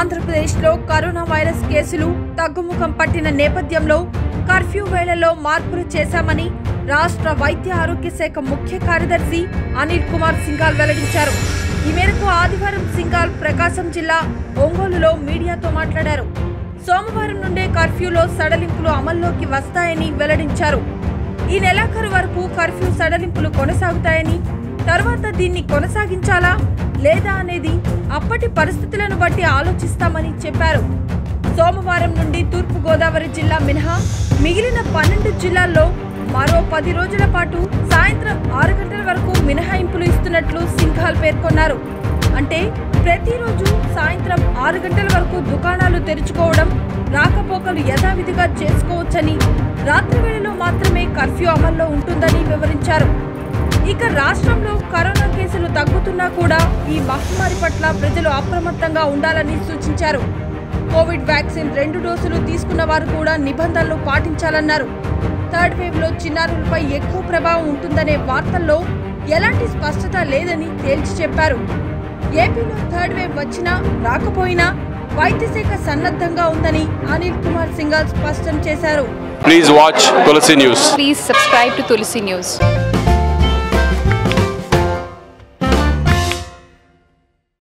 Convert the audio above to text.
ఆంధ్రప్రదేశ్లో corona virus కేసులు తగ్గుముఖం పట్టిన నేపథ్యంలో కర్ఫ్యూ వేళల్లో మార్పులు చేశామని రాష్ట్ర వైద్య ఆరోగ్య శాఖ ముఖ్య కార్యదర్శి అనిల్ కుమార్ సింఘాల్ వెల్లడించారు ఈ మేరకు ఆదివారం సింఘాల్ ప్రకాశం జిల్లా ఒంగోలులో మీడియాతో మాట్లాడారు సోమవారం నుండే కర్ఫ్యూలో సడలింపులు అమల్లోకి వస్తాయని వెల్లడించారు ఈ నెలాఖరు వరకు కర్ఫ్యూ సడలింపులు కొనసాగుతాయని తర్వాత దీన్ని కొనసాగించాలా లేదా అనేది అప్పటి పరిస్థితులను బట్టి ఆలోచిస్తామని చెప్పారు సోమవారం నుండి తూర్పు గోదావరి జిల్లా మినహా మిగిలిన పన్నెండు జిల్లాల్లో మరో పది రోజుల పాటు సాయంత్రం ఆరు గంటల వరకు మినహాయింపులు ఇస్తున్నట్లు సింఘాల్ పేర్కొన్నారు అంటే ప్రతిరోజు సాయంత్రం ఆరు గంటల వరకు దుకాణాలు తెరుచుకోవడం రాకపోకలు యథావిధిగా చేసుకోవచ్చని రాత్రి వేళలో మాత్రమే కర్ఫ్యూ అమల్లో ఉంటుందని వివరించారు ఇక రాష్ట్రంలో కరోనా కేసులు తగ్గుతున్నా కూడా ఈ మహమ్మారి పట్ల ప్రజలు అప్రమత్తంగా ఉండాలని సూచించారు కోవిడ్ వ్యాక్సిన్ రెండు డోసులు తీసుకున్న వారు కూడా నిబంధనలు పాటించాలన్నారు థర్డ్ వేవ్ లో చిన్నారులపై ఎక్కువ ప్రభావం ఉంటుందనే వార్తల్లో ఎలాంటి స్పష్టత లేదని తేల్చి చెప్పారు ఏపీలో థర్డ్ వేవ్ వచ్చినా రాకపోయినా వైద్య శాఖ సన్నద్ధంగా ఉందని అనిల్ కుమార్ సింఘాల్ స్పష్టం చేశారు Please watch Tulsi News. Please subscribe to Tulsi News.